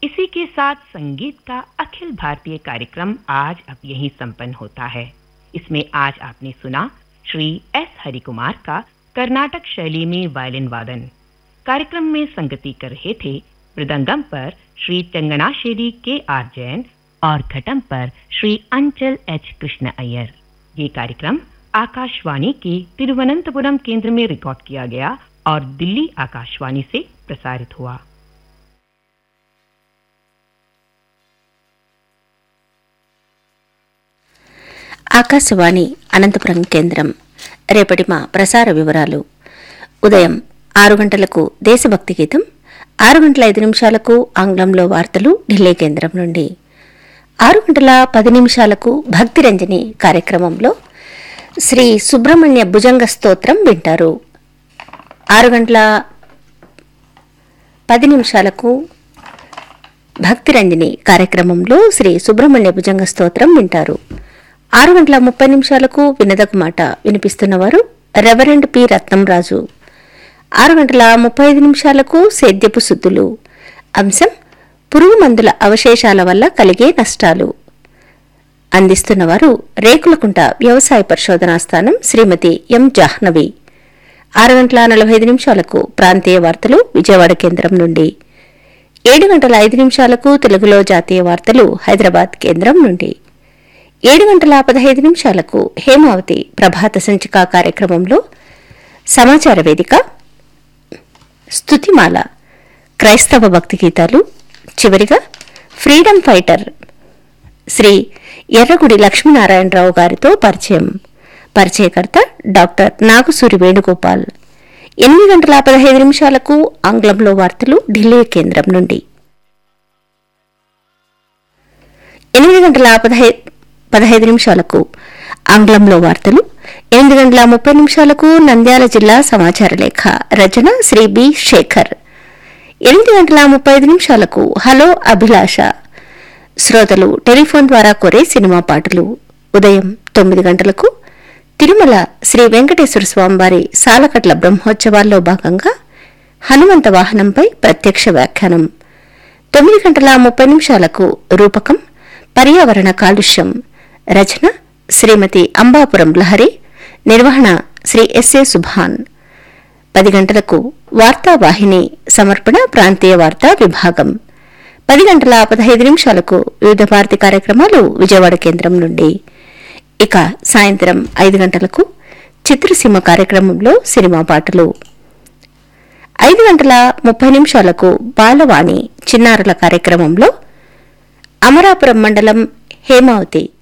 इसी के साथ संगीत का अखिल भारतीय कार्यक्रम आज अब यहीं संपन्न होता है इसमें आज आपने सुना श्री एस हरिकुमार का कर्नाटक शैली में वायलिन वादन कार्यक्रम में संगति कर रहे थे मृदंगम पर श्री चंगनाशेरी के आर जैन और घटम पर श्री अंचल एच कृष्ण अय्यर ये कार्यक्रम आकाशवाणी के तिरुवनंतपुरम केंद्र में रिकॉर्ड किया गया और दिल्ली आकाशवाणी से प्रसारित हुआ ఆకాశవాణి అనంతపురం కేంద్రం రేపటి మా ప్రసార వివరాలు ఉదయం ఆరు గంటలకు దేశభక్తి గీతం ఆరు గంటల ఐదు నిమిషాలకు ఆంగ్లంలో వార్తలు ఢిల్లీ కేంద్రం నుండి ఆరు గంటల పది నిమిషాలకు భక్తిరంజని కార్యక్రమంలో శ్రీ సుబ్రహ్మణ్య భుజంగ స్తోత్రం వింటారు ఆరు గంటల పది నిమిషాలకు భక్తిరంజని కార్యక్రమంలో శ్రీ సుబ్రహ్మణ్య భుజంగ స్తోత్రం వింటారు ఆరు గంటల ముప్పై నిమిషాలకు వినదగు మాట వినిపిస్తున్నవారు రెవరెండ్ పి రత్నంరాజు ఆరు గంటల ముప్పై ఐదు నిమిషాలకు సేద్యపు సుద్దులు అంశం పురుగు మందుల అవశేషాల వల్ల కలిగే నష్టాలు అందిస్తున్నవారు రేకులకుంట వ్యవసాయ పరిశోధనా స్థానం శ్రీమతి ఎం జాహ్నవి ఆరు గంటల నలభై ఐదు నిమిషాలకు ప్రాంతీయ వార్తలు విజయవాడ కేంద్రం నుండి ఏడు గంటల ఐదు నిమిషాలకు తెలుగులో జాతీయ వార్తలు హైదరాబాద్ కేంద్రం నుండి ఏడు గంటల పదహైదు నిమిషాలకు హేమావతి ప్రభాత సంచిక కార్యక్రమంలో సమాచార వేదిక స్తుతిమాల క్రైస్తవ భక్తి గీతాలు చివరిగా ఫ్రీడమ్ ఫైటర్ శ్రీ ఎర్రగుడి లక్ష్మీనారాయణరావు గారితో పరిచయం పరిచయకర్త డాక్టర్ నాగసూరి వేణుగోపాల్ ఎనిమిది గంటల పదహైదు నిమిషాలకు ఆంగ్లంలో వార్తలు ఢిల్లీ కేంద్రం నుండి ఎనిమిది గంటల పదహై పదహైదు నిమిషాలకు ఆంగ్లంలో వార్తలు ఎనిమిది గంటల ముప్పై నిమిషాలకు నంద్యాల జిల్లా సమాచార లేఖ రచన శ్రీ బి శేఖర్ ఎనిమిది గంటల ముప్పై ఐదు నిమిషాలకు హలో అభిలాష శ్రోతలు టెలిఫోన్ ద్వారా కోరే సినిమా పాటలు ఉదయం తొమ్మిది గంటలకు తిరుమల శ్రీ వెంకటేశ్వర స్వామివారి సాలకట్ల బ్రహ్మోత్సవాల్లో భాగంగా హనుమంత వాహనంపై ప్రత్యక్ష వ్యాఖ్యానం తొమ్మిది గంటల ముప్పై నిమిషాలకు రూపకం పర్యావరణ కాలుష్యం రచన శ్రీమతి అంబాపురం లహరి నిర్వహణ శ్రీ ఎస్ఏ సుభాన్ పది గంటలకు వార్తావాహిని సమర్పణ ప్రాంతీయ వార్తా విభాగం పది గంటల పదహైదు నిమిషాలకు వివిధ భారతి కార్యక్రమాలు విజయవాడ కేంద్రం నుండి ఇక సాయంత్రం ఐదు గంటలకు చిత్రసీమ కార్యక్రమంలో సినిమా పాటలు ఐదు గంటల ముప్పై నిమిషాలకు బాలవాణి చిన్నారుల కార్యక్రమంలో అమరాపురం మండలం హేమావతి